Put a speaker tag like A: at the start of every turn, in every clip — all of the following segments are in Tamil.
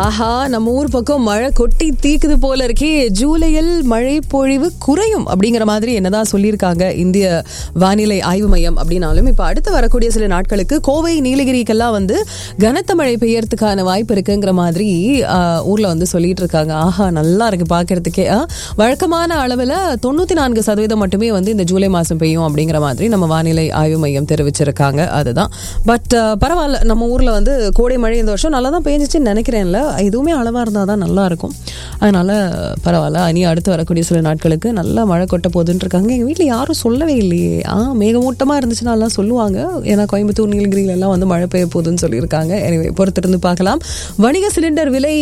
A: ஆஹா நம்ம ஊர் பக்கம் மழை கொட்டி தீக்குது போல இருக்கே ஜூலையில் மழை பொழிவு குறையும் அப்படிங்கிற மாதிரி என்னதான் சொல்லியிருக்காங்க இந்திய வானிலை ஆய்வு மையம் அப்படின்னாலும் இப்ப அடுத்து வரக்கூடிய சில நாட்களுக்கு கோவை நீலகிரிக்கெல்லாம் வந்து கனத்த மழை பெய்யறதுக்கான வாய்ப்பு இருக்குங்கிற மாதிரி ஆஹ், ஊர்ல வந்து சொல்லிட்டு இருக்காங்க ஆஹா நல்லா இருக்கு பாக்குறதுக்கே ஆஹ், வழக்கமான அளவுல தொண்ணூத்தி நான்கு சதவீதம் மட்டுமே வந்து இந்த ஜூலை மாசம் பெய்யும் அப்படிங்கிற மாதிரி நம்ம வானிலை ஆய்வு மையம் தெரிவிச்சிருக்காங்க அதுதான் பட் பரவாயில்ல நம்ம ஊர்ல வந்து கோடை மழை இந்த வருஷம் நல்லா தான் பெஞ்சிச்சுன்னு நினைக்கிறேன்ல எதுவுமே அளவா இருந்தால் தான் நல்லா இருக்கும் அதனால பரவாயில்ல இனி அடுத்து வரக்கூடிய சில நாட்களுக்கு நல்லா மழை கொட்ட போகுதுன்னு இருக்காங்க எங்கள் வீட்டில் யாரும் சொல்லவே இல்லையே ஆ மேகமூட்டமாக இருந்துச்சுன்னா எல்லாம் சொல்லுவாங்க ஏன்னா கோயம்புத்தூர் நீலகிரியில எல்லாம் வந்து மழை பெய்ய போகுதுன்னு சொல்லியிருக்காங்க எனவே பொறுத்திருந்து பார்க்கலாம் வணிக சிலிண்டர் விலை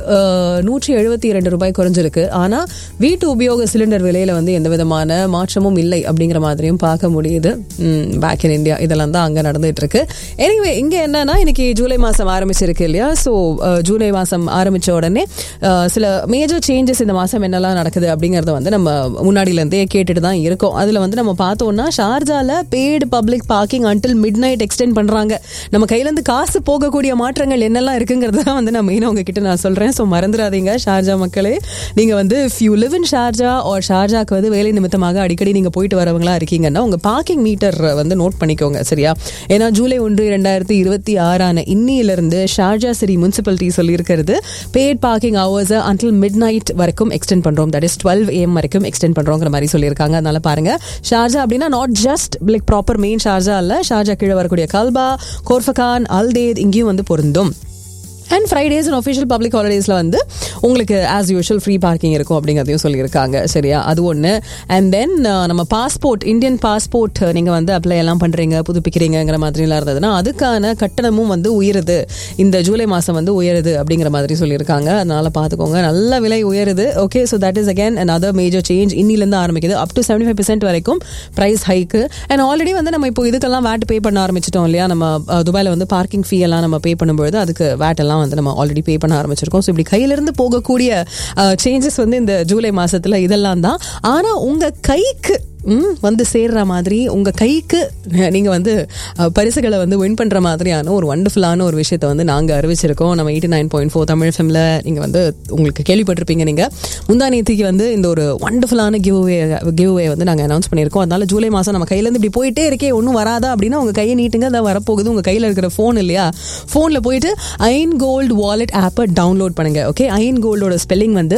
A: நூற்றி எழுபத்தி இரண்டு ரூபாய் குறைஞ்சிருக்கு ஆனால் வீட்டு உபயோக சிலிண்டர் விலையில வந்து எந்த விதமான மாற்றமும் இல்லை அப்படிங்கிற மாதிரியும் பார்க்க முடியுது பேக் இன் இந்தியா இதெல்லாம் தான் அங்கே நடந்துட்டு இருக்கு எனிவே இங்கே என்னன்னா இன்னைக்கு ஜூலை மாதம் ஆரம்பிச்சிருக்கு இல்லையா ஸோ ஜூலை மாதம் ஆரம்பிச்ச உடனே அஹ், சில மேஜர் சேஞ்சஸ் இந்த மாதம் என்னெல்லாம் நடக்குது அப்படிங்கிறத வந்து நம்ம முன்னாடியிலேருந்தே கேட்டுட்டு தான் இருக்கோம் அதில் வந்து நம்ம பார்த்தோம்னா ஷார்ஜால paid public parking until midnight extend பண்ணுறாங்க நம்ம கையிலேருந்து காசு போகக்கூடிய மாற்றங்கள் என்னெல்லாம் இருக்குங்கிறத தான் வந்து நான் மெயினாக உங்ககிட்ட நான் சொல்கிறேன் ஸோ மறந்துடாதீங்க ஷார்ஜா மக்களே நீங்கள் வந்து few live in Sharjah or ஷார்ஜாக்கு வந்து வேலை நிமித்தமாக அடிக்கடி நீங்கள் போயிட்டு வரவங்களா இருக்கீங்கன்னா உங்கள் பார்க்கிங் மீட்டர் வந்து நோட் பண்ணிக்கோங்க சரியா ஏன்னா ஜூலை ஒன்று இரண்டாயிரத்தி இருபத்தி ஆறான இன்னிலிருந்து ஷார்ஜா சிட்டி முனிசிபாலிட்டி சொல்லியிருக்கிறது paid parking hours until midnight வரைக்கும் எக்ஸ்டெண்ட் பண்றோம் தட் இஸ் டுவெல் ஏஎம் வரைக்கும் எக்ஸ்டெண்ட் பண்றோங்கிற மாதிரி சொல்லியிருக்காங்க அதனால பாருங்க ஷார்ஜா அப்படின்னா not just like proper main Sharjah இல்ல ஷார்ஜா கீழே வரக்கூடிய கல்பா கோர்ஃபகான் அல்தேத் இங்கேயும் வந்து பொருந்தும் and Fridays and official public ஹாலிடேஸில் வந்து உங்களுக்கு ஆஸ் யூஷுவல் ஃப்ரீ பார்க்கிங் இருக்கும் அப்படிங்கிறதையும் சொல்லியிருக்காங்க சரியா அது ஒன்று அண்ட் தென் நம்ம பாஸ்போர்ட் இந்தியன் பாஸ்போர்ட் நீங்கள் வந்து அப்ளை எல்லாம் பண்ணுறீங்க புதுப்பிக்கிறீங்கிற மாதிரிலாம் இருந்ததுன்னா அதுக்கான கட்டணமும் வந்து உயருது இந்த ஜூலை மாதம் வந்து உயருது அப்படிங்கிற மாதிரி சொல்லியிருக்காங்க அதனால பார்த்துக்கோங்க நல்ல விலை உயருது okay so that is again and other major change இன்னிலேருந்து ஆரம்பிக்குது up to seventy five percent வரைக்கும் ப்ரைஸ் ஹைக்கு அண்ட் ஆல்ரெடி வந்து நம்ம இப்போ இதுக்கெல்லாம் வேட் பே பண்ண ஆரம்பிச்சிட்டோம் இல்லையா நம்ம அஹ், துபாயில வந்து பார்க்கிங் ஃபீ எல்லாம் நம்ம பே பண்ணும்பொழுது அதுக்கு வேட் எல்லாம் வந்து நம்ம ஆல்ரெடி பே பண்ண ஆரம்பிச்சிருக்கோம் ஸோ இப்படி கையிலிருந்து போகக்கூடிய சேஞ்சஸ் வந்து இந்த ஜூலை மாசத்துல இதெல்லாம் தான் ஆனா உங்க கைக்கு ம், வந்து சேர்ற மாதிரி உங்க கைக்கு நீங்க வந்து அஹ், பரிசுகளை வந்து வின் பண்ற மாதிரியான ஒரு வண்டர்ஃபுல்லான ஒரு விஷயத்தை வந்து நாங்க அறிவிச்சிருக்கோம் நம்ம eighty nine point four Tamil ஃபிலிம்ல நீங்க வந்து உங்களுக்கு கேள்விப்பட்டிருப்பீங்க நீங்க முந்தா நேத்திக்கு வந்து இந்த ஒரு வண்டர்ஃபுல்லான கிவ்வே கிவ்வே வந்து நாங்க அனௌன்ஸ் பண்ணியிருக்கோம் அதனால ஜூலை மாசம் நம்ம கையில இருந்து இப்படி போயிட்டே இருக்கே ஒன்றும் வராதா அப்படின்னா உங்க கையை நீட்டுங்க அதான் வரப்போகுது உங்க கையில இருக்கிற ஃபோன் இல்லையா ஃபோன்ல போயிட்டு ஐன் கோல்டு வாலெட் ஆப்பை டவுன்லோட் பண்ணுங்க ஓகே ஐன் கோல்டோட ஸ்பெல்லிங் வந்து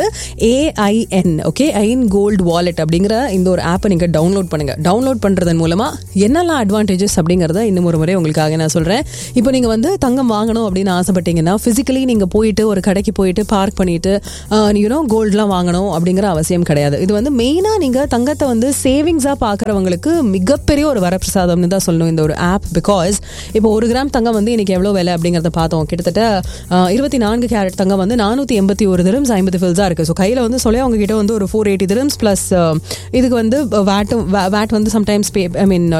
A: AIN okay Ain gold wallet அப்படிங்கிற இந்த ஒரு ஆப்பை நீங்க டவுன்லோட் பண்ணுங்க டவுன்லோட் பண்றதன் மூலமா என்னெல்லாம் அட்வான்டேஜஸ் அப்படிங்கறத இன்னும் ஒரு முறை உங்களுக்காக நான் சொல்றேன் இப்போ நீங்க வந்து தங்கம் வாங்கணும் அப்படின்னு ஆசைப்பட்டீங்கன்னா பிசிக்கலி நீங்க போயிட்டு ஒரு கடைக்கு போயிட்டு பார்க் பண்ணிட்டு யூனோ கோல்ட்லாம் வாங்கணும் அப்படிங்கிற அவசியம் கிடையாது இது வந்து மெயினா நீங்க தங்கத்தை வந்து சேவிங்ஸா பாக்குறவங்களுக்கு மிகப்பெரிய ஒரு வரப்பிரசாதம்னு தான் சொல்லணும் இந்த ஒரு ஆப் பிகாஸ் இப்போ ஒரு கிராம் தங்கம் வந்து இன்னைக்கு எவ்வளவு விலை அப்படிங்கறத பார்த்தோம் கிட்டத்தட்ட இருபத்தி நான்கு கேரட் தங்கம் வந்து நானூத்தி எண்பத்தி ஒரு திரம்ஸ் ஐம்பது ஃபில்ஸா இருக்கு ஸோ கையில வந்து சொல்ல அவங்க கிட்ட வந்து ஒரு ஃபோர் எயிட்டி திரம்ஸ் பிளஸ் இதுக்கு வந்து வேட்டும் வேட் வந்து சம்டைம்ஸ் பே ஐ மீன்